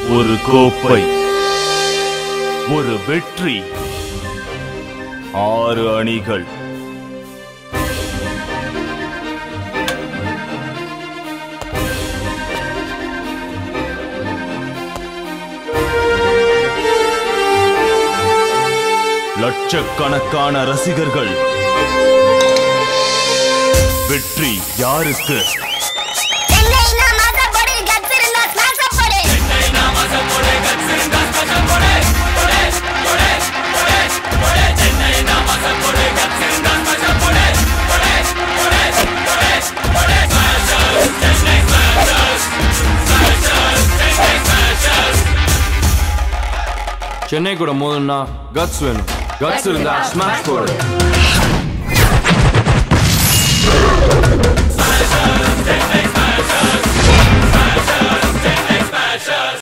ஒரு கோப்பை ஒரு வெற்றி ஆறு அணிகள் லட்சக்கணக்கான ரசிகர்கள் வெற்றி யாருக்கு சென்னைனா மாசப்படு கட்ஸ் இருந்தா ஸ்மாஷ் படு சென்னை கூட மோதல்னா கட்ஸ் வேணும் கட்ஸ் இருந்தா ஸ்மாஷ் போடு